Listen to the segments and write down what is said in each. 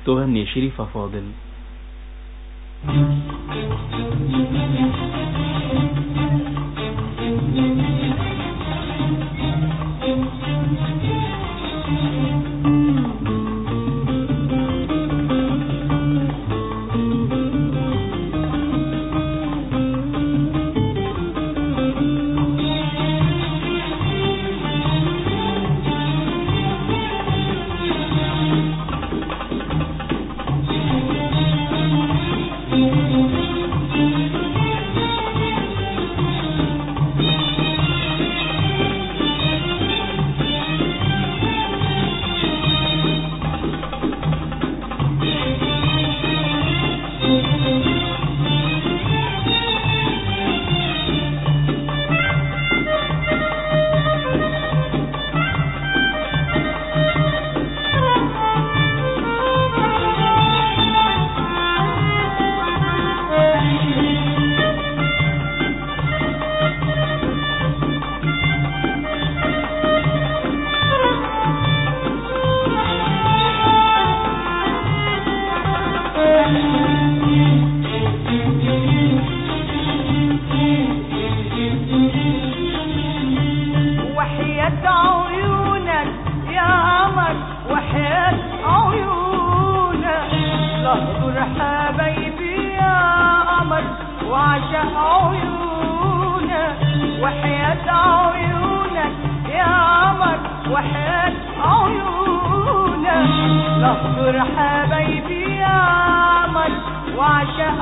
تغني شريفة فاضل وحياة عيونك يا قمر وحياة عيونك لهدر حبايبي يا قمر وعشق عيونك وحياة عيونك يا قمر وحياة عيونك لهدر حبايبي يا قمر وعشق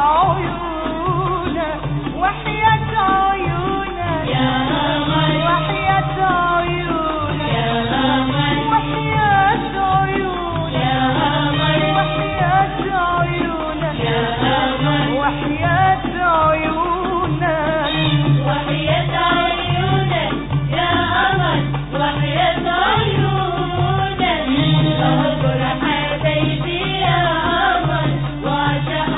عيونك وحياة عيونك يا قمر وحياة عيونك يا قمر وحياة عيونك يا قمر وحياة عيونك يا قمر وحياة عيونك وحياة عيونك يا قمر وحياة عيونك أهجر حبايبي يا قمر وعشق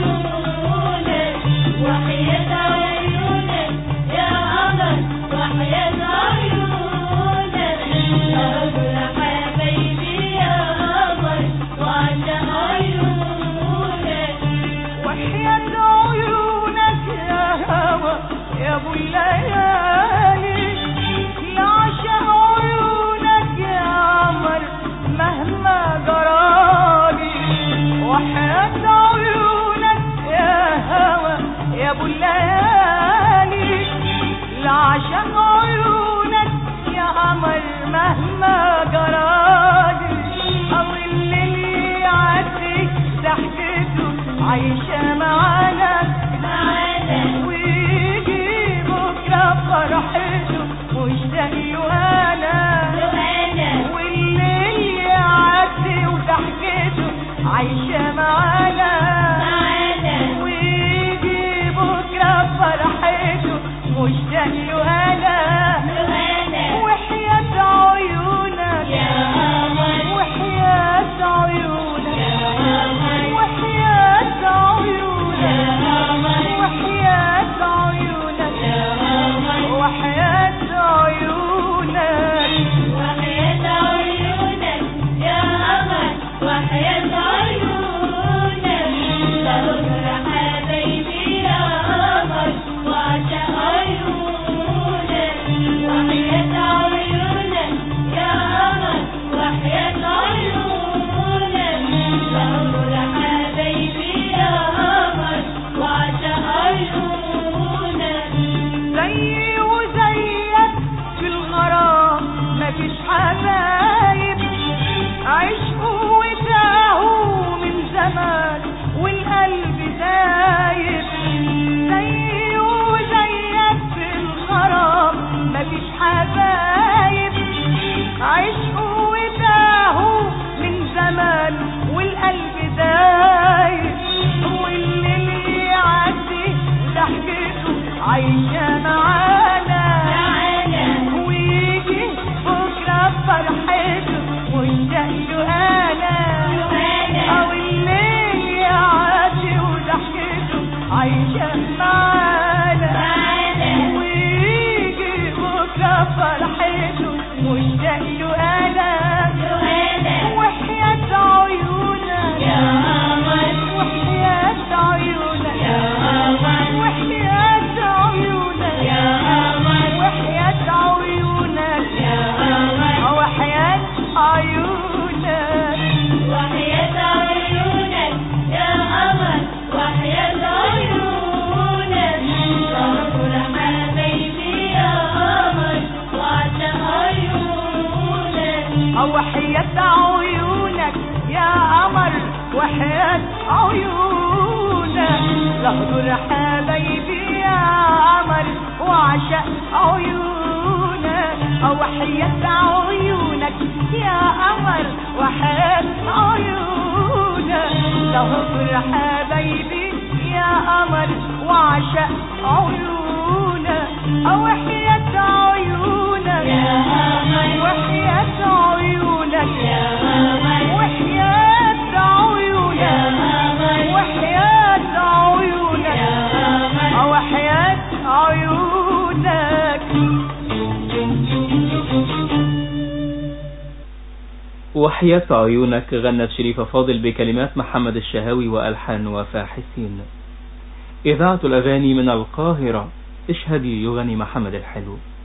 عيونك وحياة عيونك يا قمر وحياة عيونك أهجر حبايبي يا قمر وعشق عيونك وحياة عيونك يا هوى يا ابو الليالي لعشق عيونك يا قمر مهما جرالي وحياة عيونك يا هوى يا ابو الليالي لعشق عيونك يا قمر مهما جرالي او الليل يعدي ضحكته عايشة معانا معانا ويجي بكرة فرحته مشتاق له انا سؤالنا والليل يعدي وضحكته عايشة معانا معانا ويجي بكرة فرحته مشتاق له انا سؤالنا وحياة عيونك يا قمر وحياة عيونك يا قمر وحياة يا عيونك قمر وحياة عيونك يا قمر وحياة عيونك وحياة عيونك يا قمر وحياة عيونك وحياة عيونك لهدر حبايبي يا قمر وعشق عيونك او وحياة عيونك يا قمر وحياة عيونك لهدر حبايبي يا قمر وعشق عيونك او وحياة عيونك يا قمر وحياة عيونك يا قمر وحياة عيونك يا قمر وحياة عيونك يا قمر وحياة عيونك وحياة عيونك غنت شريفة فاضل بكلمات محمد الشهاوي وألحان وفاء حسين إذاعة الأغاني من القاهرة اشهدي يغني محمد الحلو